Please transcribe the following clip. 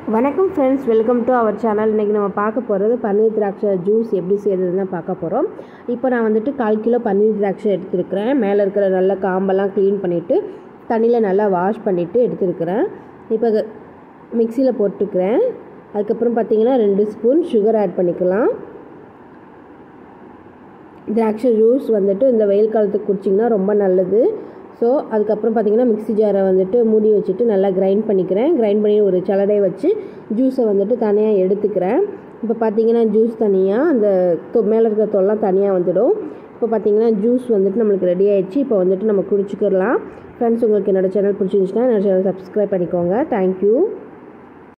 வணக்கம் friends welcome to our channel இன்றைக்கி நம்ம பார்க்க போகிறது பன்னீர் திராட்சை ஜூஸ் எப்படி செய்கிறதுன்னு தான் பார்க்க போகிறோம் இப்போ நான் வந்துட்டு கால் கிலோ பன்னீர் திராட்சை எடுத்துருக்கிறேன் மேலே இருக்கிற நல்ல காம்பெல்லாம் க்ளீன் பண்ணிவிட்டு தண்ணியில் நல்லா வாஷ் பண்ணிவிட்டு எடுத்துருக்கிறேன் இப்போ மிக்சியில் போட்டுக்கிறேன் அதுக்கப்புறம் பார்த்தீங்கன்னா ரெண்டு ஸ்பூன் சுகர் ஆட் பண்ணிக்கலாம் திராட்சை ஜூஸ் வந்துட்டு இந்த வெயில் காலத்துக்கு குடிச்சிங்கன்னா ரொம்ப நல்லது ஸோ அதுக்கப்புறம் பார்த்திங்கன்னா மிக்ஸி ஜாரை வந்துட்டு மூடி வச்சுட்டு நல்லா கிரைண்ட் பண்ணிக்கிறேன் கிரைண்ட் பண்ணி ஒரு சலடை வச்சு ஜூஸை வந்துட்டு தனியாக எடுத்துக்கிறேன் இப்போ பார்த்தீங்கன்னா ஜூஸ் தனியாக அந்த தொ மேலே இருக்கிற தொல்லாம் தனியாக வந்துடும் இப்போ பார்த்தீங்கன்னா ஜூஸ் வந்துட்டு நம்மளுக்கு ரெடி ஆயிடுச்சு இப்போ வந்துட்டு நம்ம குடிச்சிக்கிறலாம் ஃப்ரெண்ட்ஸ் உங்களுக்கு என்னோடய சேனல் பிடிச்சிருந்துச்சுன்னா என்னோடய சேனல் சப்ஸ்கிரைப் பண்ணிக்கோங்க தேங்க்யூ